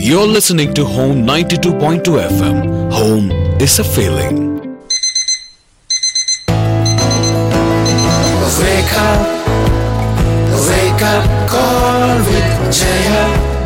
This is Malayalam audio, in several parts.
You're listening to Home 92.2 FM. Home is a feeling. Wake up, wake up, call with Jaya.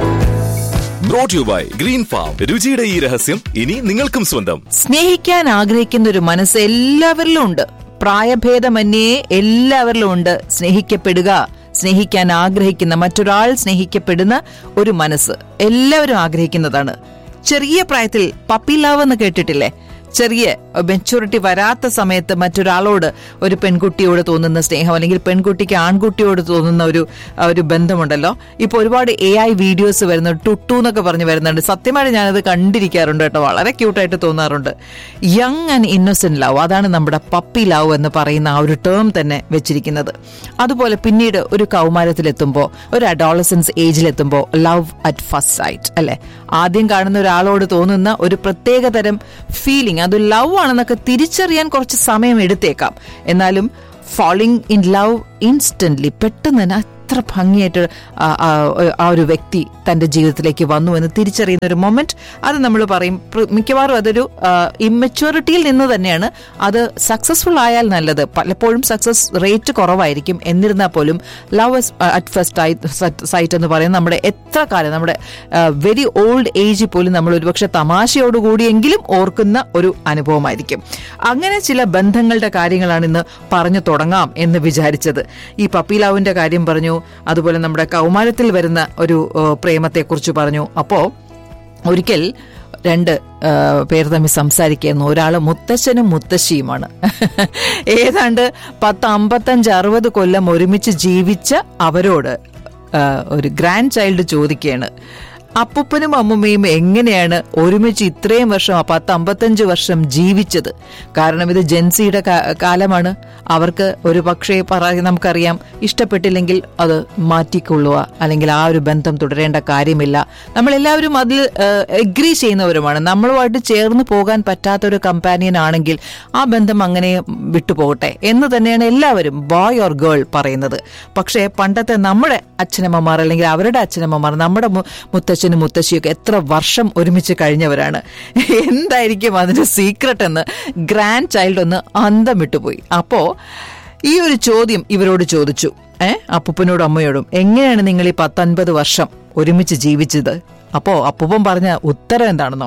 Brought you by green farm രുചിയുടെ ഈ രഹസ്യം ഇനി നിങ്ങൾക്കും സ്വന്തം സ്നേഹിക്കാൻ ആഗ്രഹിക്കുന്ന ഒരു മനസ്സ് എല്ലാവരിലും ഉണ്ട് പ്രായഭേദമന്യേ എല്ലാവരിലും ഉണ്ട് സ്നേഹിക്കപ്പെടുക സ്നേഹിക്കാൻ ആഗ്രഹിക്കുന്ന മറ്റൊരാൾ സ്നേഹിക്കപ്പെടുന്ന ഒരു മനസ്സ് എല്ലാവരും ആഗ്രഹിക്കുന്നതാണ് ചെറിയ പ്രായത്തിൽ പപ്പി ലവ് എന്ന് കേട്ടിട്ടില്ലേ ചെറിയ മെച്ചൂരിറ്റി വരാത്ത സമയത്ത് മറ്റൊരാളോട് ഒരു പെൺകുട്ടിയോട് തോന്നുന്ന സ്നേഹം അല്ലെങ്കിൽ പെൺകുട്ടിക്ക് ആൺകുട്ടിയോട് തോന്നുന്ന ഒരു ആ, ഒരു ബന്ധമുണ്ടല്ലോ ഇപ്പൊ ഒരുപാട് എ ഐ വീഡിയോസ് വരുന്നുണ്ട് ടുട്ടു എന്നൊക്കെ പറഞ്ഞ് വരുന്നുണ്ട് സത്യമായിട്ട് ഞാനത് കണ്ടിരിക്കാറുണ്ട് കേട്ടോ വളരെ ക്യൂട്ടായിട്ട് തോന്നാറുണ്ട് യങ് ആൻഡ് ഇന്നസെന്റ് ലവ് അതാണ് നമ്മുടെ പപ്പി ലവ് എന്ന് പറയുന്ന ആ ഒരു ടേം തന്നെ വെച്ചിരിക്കുന്നത് അതുപോലെ പിന്നീട് ഒരു കൗമാരത്തിലെത്തുമ്പോൾ ഒരു അഡോളസൻസ് ഏജിലെത്തുമ്പോൾ ലവ് അറ്റ് ഫസ്റ്റ് സൈറ്റ് അല്ലെ ആദ്യം കാണുന്ന ഒരാളോട് തോന്നുന്ന ഒരു പ്രത്യേക തരം ഫീലിംഗ് അത് ലവ് ആണെന്നൊക്കെ തിരിച്ചറിയാൻ കുറച്ച് സമയം എടുത്തേക്കാം എന്നാലും ഫാളിങ് ഇൻ ലവ് ഇൻസ്റ്റന്റ്ലി പെട്ടെന്ന് തന്നെ അത്ര ഭംഗിയായിട്ട് ആ, ആ, ആ ഒരു വ്യക്തി തന്റെ ജീവിതത്തിലേക്ക് വന്നു എന്ന് തിരിച്ചറിയുന്ന ഒരു മൊമെന്റ് അത് നമ്മൾ പറയും പ്ര- മിക്കവാറും അതൊരു ഇമ്മച്യൂരിറ്റിയിൽ നിന്ന് തന്നെയാണ് അത് സക്സസ്ഫുൾ ആയാൽ നല്ലത് പലപ്പോഴും സക്സസ് റേറ്റ് കുറവായിരിക്കും എന്നിരുന്നാൽ പോലും ലവ് അറ്റ് ഫസ്റ്റ് സൈറ്റ് എന്ന് പറയുന്നത് നമ്മുടെ എത്ര കാലം നമ്മുടെ വെരി ഓൾഡ് ഏജിൽ പോലും നമ്മൾ ഒരുപക്ഷെ തമാശയോടുകൂടിയെങ്കിലും ഓർക്കുന്ന ഒരു അനുഭവമായിരിക്കും അങ്ങനെ ചില ബന്ധങ്ങളുടെ കാര്യങ്ങളാണ് ഇന്ന് പറഞ്ഞു തുടങ്ങാം എന്ന് വിചാരിച്ചത് ഈ പപ്പി ലവിന്റെ കാര്യം പറഞ്ഞു അതുപോലെ നമ്മുടെ കൗമാരത്തിൽ വരുന്ന ഒരു ഏഹ്, പ്രേമത്തെക്കുറിച്ച് പറഞ്ഞു അപ്പോ ഒരിക്കൽ രണ്ട് ആ, പേർ തമ്മിൽ സംസാരിക്കുന്നു ഒരാള് മുത്തശ്ശനും മുത്തശ്ശിയുമാണ് ഏതാണ്ട് പത്ത് അമ്പത്തഞ്ച് അറുപത് കൊല്ലം ഒരുമിച്ച് ജീവിച്ച അവരോട് ആ, ഒരു ഗ്രാൻഡ് ചൈൽഡ് ചോദിക്കുകയാണ് അപ്പൂപ്പനും അമ്മുമ്മയും എങ്ങനെയാണ് ഒരുമിച്ച് ഇത്രയും വർഷം ആ പത്ത് അമ്പത്തഞ്ച് വർഷം ജീവിച്ചത് കാരണം ഇത് ജെൻസിയുടെ കാ- കാലമാണ് അവർക്ക് ഒരു പക്ഷേ പറ നമുക്കറിയാം ഇഷ്ടപ്പെട്ടില്ലെങ്കിൽ അത് മാറ്റിക്കൊള്ളുക അല്ലെങ്കിൽ ആ ഒരു ബന്ധം തുടരേണ്ട കാര്യമില്ല നമ്മളെല്ലാവരും അതിൽ എഗ്രി ചെയ്യുന്നവരുമാണ് നമ്മളുമായിട്ട് ചേർന്ന് പോകാൻ പറ്റാത്ത ഒരു കമ്പാനിയൻ ആണെങ്കിൽ ആ ബന്ധം അങ്ങനെ വിട്ടുപോകട്ടെ എന്ന് തന്നെയാണ് എല്ലാവരും ബോയ് ഓർ ഗേൾ പറയുന്നത് പക്ഷേ പണ്ടത്തെ നമ്മുടെ അച്ഛനമ്മമാർ അല്ലെങ്കിൽ അവരുടെ അച്ഛനമ്മമാർ നമ്മുടെ മു- മുത്തച്ഛനും മുത്തശ്ശിയൊക്കെ എത്ര വർഷം ഒരുമിച്ച് കഴിഞ്ഞവരാണ് എന്തായിരിക്കും അതിന്റെ സീക്രട്ട് എന്ന് ഗ്രാൻഡ് ചൈൽഡ് ഒന്ന് അന്തം വിട്ടുപോയി അപ്പോ ഈ ഒരു ചോദ്യം ഇവരോട് ചോദിച്ചു ഏ അപ്പൂപ്പനോടും അമ്മയോടും എങ്ങനെയാണ് നിങ്ങൾ ഈ പത്തൊൻപത് വർഷം ഒരുമിച്ച് ജീവിച്ചത് അപ്പോ അപ്പൂപ്പൻ പറഞ്ഞ ഉത്തരം എന്താണെന്നോ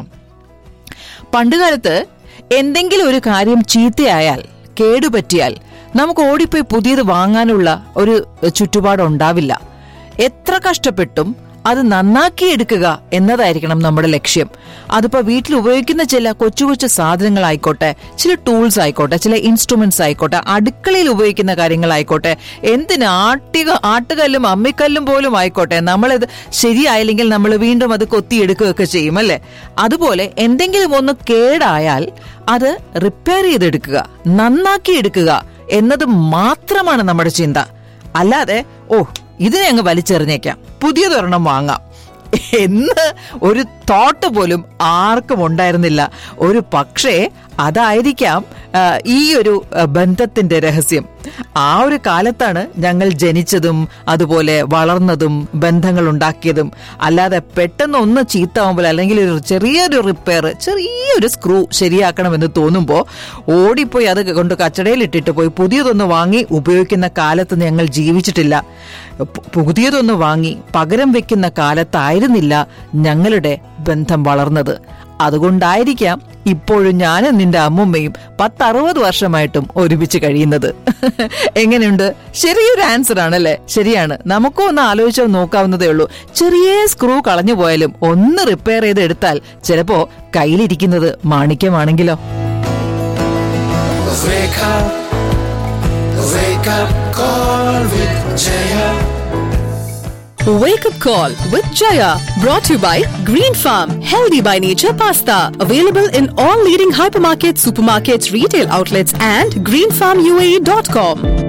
പണ്ടുകാലത്ത് എന്തെങ്കിലും ഒരു കാര്യം ചീത്തയായാൽ കേടുപറ്റിയാൽ നമുക്ക് ഓടിപ്പോയി പുതിയത് വാങ്ങാനുള്ള ഒരു ചുറ്റുപാടുണ്ടാവില്ല എത്ര കഷ്ടപ്പെട്ടും അത് നന്നാക്കി എടുക്കുക എന്നതായിരിക്കണം നമ്മുടെ ലക്ഷ്യം അതിപ്പോ വീട്ടിൽ ഉപയോഗിക്കുന്ന ചില കൊച്ചു കൊച്ചു സാധനങ്ങളായിക്കോട്ടെ ചില ടൂൾസ് ആയിക്കോട്ടെ ചില ഇൻസ്ട്രുമെന്റ്സ് ആയിക്കോട്ടെ അടുക്കളയിൽ ഉപയോഗിക്കുന്ന കാര്യങ്ങളായിക്കോട്ടെ എന്തിന് ആട്ടിക ആട്ടുകല്ലും അമ്മിക്കല്ലും പോലും ആയിക്കോട്ടെ നമ്മളിത് ശരിയായില്ലെങ്കിൽ നമ്മൾ വീണ്ടും അത് കൊത്തിയെടുക്കുകയൊക്കെ ചെയ്യും അല്ലേ അതുപോലെ എന്തെങ്കിലും ഒന്ന് കേടായാൽ അത് റിപ്പയർ ചെയ്തെടുക്കുക നന്നാക്കി എടുക്കുക എന്നത് മാത്രമാണ് നമ്മുടെ ചിന്ത അല്ലാതെ ഓ ഇതിനെ അങ്ങ് വലിച്ചെറിഞ്ഞേക്കാം പുതിയതൊരെണ്ണം വാങ്ങാം എന്ന് ഒരു തോട്ട് പോലും ആർക്കും ഉണ്ടായിരുന്നില്ല ഒരു പക്ഷേ അതായിരിക്കാം ആ, ഈ ഒരു ആ, ബന്ധത്തിന്റെ രഹസ്യം ആ ഒരു കാലത്താണ് ഞങ്ങൾ ജനിച്ചതും അതുപോലെ വളർന്നതും ബന്ധങ്ങൾ ഉണ്ടാക്കിയതും അല്ലാതെ പെട്ടെന്ന് ഒന്ന് ചീത്താവുമ്പോൾ അല്ലെങ്കിൽ ഒരു ചെറിയൊരു റിപ്പയർ ചെറിയൊരു സ്ക്രൂ ശരിയാക്കണമെന്ന് തോന്നുമ്പോൾ ഓടിപ്പോയി അത് കൊണ്ട് കച്ചടയിൽ ഇട്ടിട്ട് പോയി പുതിയതൊന്ന് വാങ്ങി ഉപയോഗിക്കുന്ന കാലത്ത് ഞങ്ങൾ ജീവിച്ചിട്ടില്ല പു- പുതിയതൊന്ന് വാങ്ങി പകരം വെക്കുന്ന കാലത്തായിരുന്നില്ല ഞങ്ങളുടെ ബന്ധം വളർന്നത് അതുകൊണ്ടായിരിക്കാം ഇപ്പോഴും ഞാനും നിന്റെ അമ്മുമ്മയും പത്തറുപത് വർഷമായിട്ടും ഒരുമിച്ച് കഴിയുന്നത് എങ്ങനെയുണ്ട് ചെറിയൊരു ആൻസർ ആണല്ലേ ശരിയാണ് നമുക്കും ഒന്ന് ആലോചിച്ച് നോക്കാവുന്നതേ ഉള്ളൂ ചെറിയ സ്ക്രൂ കളഞ്ഞു പോയാലും ഒന്ന് റിപ്പയർ ചെയ്ത് എടുത്താൽ ചിലപ്പോ കയ്യിലിരിക്കുന്നത് മാണിക്യമാണെങ്കിലോ Wake up, wake up, call with Jaya. Wake up call with Jaya brought to you by Green Farm Healthy by Nature Pasta available in all leading hypermarkets, supermarkets, retail outlets and greenfarmuae.com.